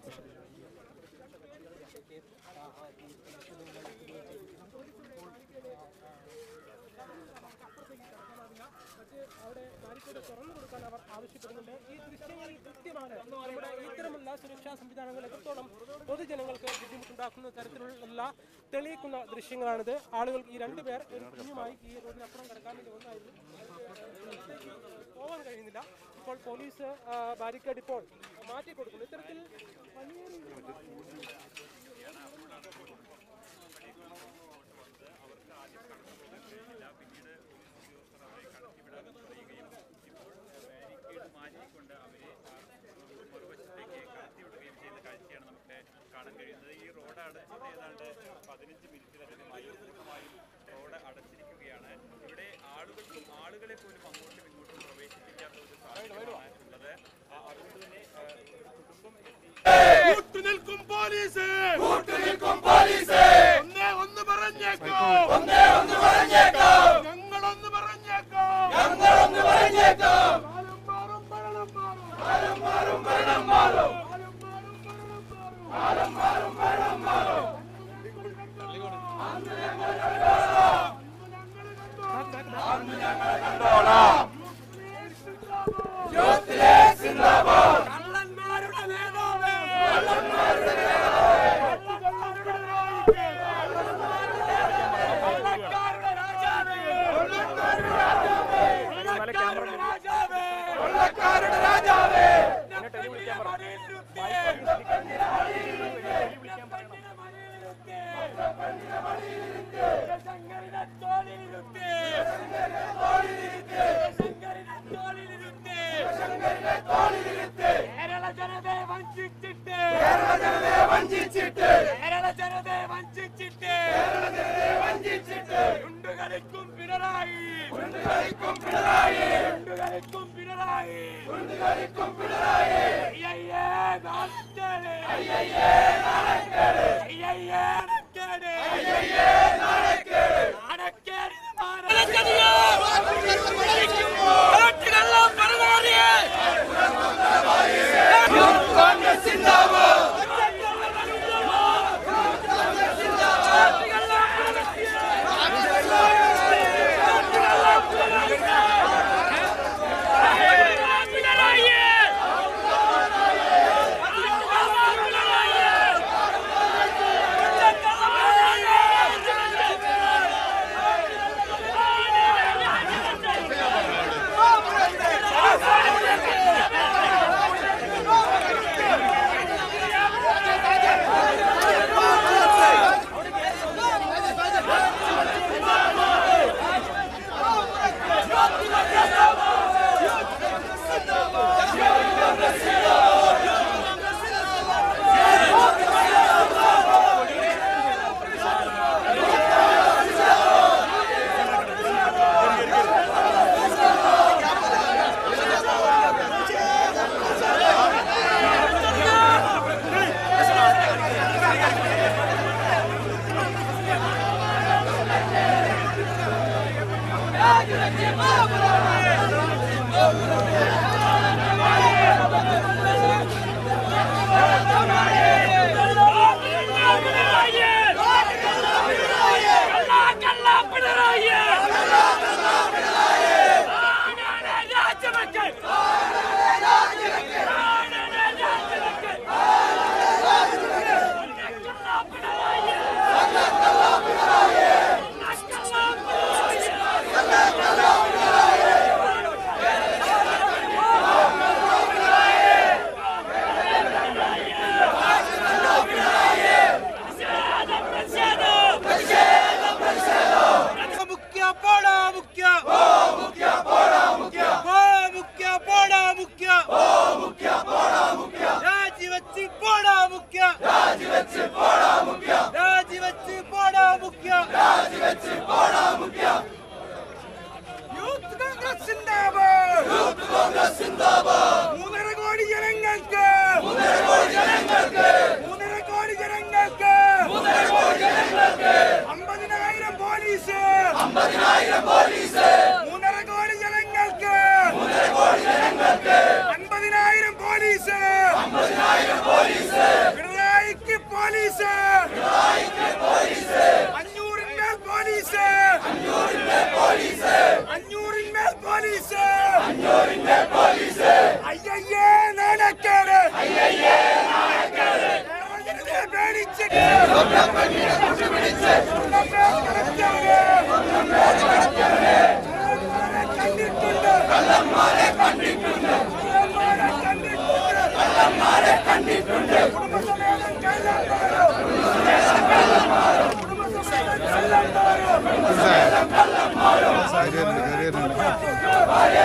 അവിടെ ബാരിക്കേഡ് തുറന്നു കൊടുക്കാൻ അവർ ആവശ്യപ്പെടുന്നുണ്ട് ഈ ദൃശ്യങ്ങളിൽ കൃത്യമാണ് നമ്മുടെ ഇത്തരമുള്ള സുരക്ഷാ സംവിധാനങ്ങൾ എത്രത്തോളം പൊതുജനങ്ങൾക്ക് ബുദ്ധിമുട്ടുണ്ടാക്കുന്ന തരത്തിലുള്ള തെളിയിക്കുന്ന ദൃശ്യങ്ങളാണിത് ആളുകൾ ഈ രണ്ടുപേർ ഒരു കുഞ്ഞുമായി ഈ റോഡിനപ്പുറം കിടക്കാൻ വേണ്ടി ഒന്നായിരുന്നു പോകാൻ കഴിയുന്നില്ല ഇപ്പോൾ പോലീസ് ആ, ബാരിക്കേഡ് ഇപ്പോൾ മാറ്റി കൊടുക്കുന്നു ഇത്തരത്തിൽ വലിയ രീതിയിലുള്ള മാറ്റിക്കൊണ്ട് അവരെ മറുവശത്തേക്ക് കടത്തിവിടുകയും ചെയ്യുന്ന കാഴ്ചയാണ് നമുക്ക് കാണാൻ കഴിയുന്നത് ഈ റോഡ് അടച്ചിട്ട് ഏതാണ്ട് പതിനഞ്ച് മിനിറ്റിലധികമായി പൂർണ്ണമായും റോഡ് അടച്ചിരിക്കുകയാണ് ഇവിടെ ആളുകൾക്കും ആളുകളെ പോലും അങ്ങോട്ടും ഇങ്ങോട്ടും പ്രവേശിപ്പിക്കാത്ത ഒരു സാഹചര്യമാണ് ഉള്ളത് ആ, അതുകൊണ്ട് തന്നെ ആ, ഒരു കുടുംബം എത്തി കൂട്ടുനിൽക്കും പോലീസ് കൂട്ടുനിൽക്കും പോലീസ് ഒന്നേ ഒന്ന് പറഞ്ഞേക്കോ ഒന്നേ ഒന്ന് പറഞ്ഞേക്കോ ഞങ്ങളൊന്ന് പറഞ്ഞേക്കോ ഞങ്ങളൊന്ന് പറഞ്ഞേക്കോ കാലം മാറും ഭരണം മാറും കാലം മാറും ഭരണം മാറും കാലം മാറും ഭരണം മാറും അന്ന് ഞങ്ങൾ കണ്ടോളാം യൂത്തിലെ സിന്ദാബാദ് കള്ളന്മാരുടെ നേതാവ് കള്ളന്മാരുടെ നേതാവ് കൊള്ളക്കാരുടെ രാജാവ് കൊള്ളക്കാരുടെ രാജാവ് കൊള്ളക്കാരുടെ രാജാവ് കൊള്ളക്കാരുടെ രാജാവ് കേരള ജനതയെ വഞ്ചിച്ചിട്ട് കേരള ജനതയെ വഞ്ചിച്ചിട്ട് കേരള ജനതയെ വഞ്ചിച്ചിട്ട് കേരള ജനതയെ വഞ്ചിച്ചിട്ട് ഉണ്ടുകളിക്കും പിണറായി ഉണ്ടുകളിക്കും പിണറായി ഉണ്ടുകളിക്കും പിണറായി ഉണ്ടുകളിക്കും പിണറായി അയ്യയ്യേ നാണക്കേട് അയ്യയ്യേ നാണക്കേട് അയ്യയ്യേ നാണക്കേട് അയ്യയ്യേ നാണക്കേട് നാണക്കേട് കോൺഗ്രസ് സിന്ദാബാദ് മുഖ്യ പോടാ മുഖ്യ ഓ മുഖ്യ പോടാ മുഖ്യ ഓ മുഖ്യ പോടാ മുഖ്യ ഓ മുഖ്യ പോടാ മുഖ്യ രാജിവെച്ച് പോടാ മുഖ്യ രാജിവെച്ച് പോടാ മുഖ്യ രാജിവെച്ച് പോടാ മുഖ്യ രാജിവെച്ച് പോടാ മുഖ്യ യൂത്ത് കോൺഗ്രസ് സിന്ദാബാദ് യൂത്ത് കോൺഗ്രസ് സിന്ദാബാദ് മൂന്നര കോടി ജനങ്ങൾക്ക് മൂന്നര കോടി ജനങ്ങൾക്ക് മൂന്നര കോടി ജനങ്ങൾക്ക് മൂന്നര കോടി ജനങ്ങൾക്ക് അമ്പതിനായിരം പോലീസ് അമ്പതിനായിരം പോലീസ് മൂന്നര കോടി ജനങ്ങൾക്ക് മൂന്നര കോടി ജനങ്ങൾക്ക് അമ്പതിനായിരം പോലീസ് അമ്പതിനായിരം പോലീസ് പോലീസ് അഞ്ഞൂറിന്റെ പോലീസ് അയ്യയ്യേ നാണക്കേട് അയ്യയ്യേ നാണക്കേട് പേടിച്ചിട്ട് കണ്ടിട്ടുണ്ട് കള്ളന്മാരെ കണ്ടിട്ടുണ്ട് കള്ളന്മാരെ കണ്ടിട്ടുണ്ട് കള്ളന്മാരെ കണ്ടിട്ടുണ്ട് കുടുംബസമേതം കള്ളന്മാരോ കുടുംബസമേതം കള്ളന്മാരോ കുടുംബസമേതം കള്ളന്മാരോ കുടുംബസമേതം കള്ളന്മാരോ കയറിയിട്ടുണ്ട് കയറിയിട്ടുണ്ട്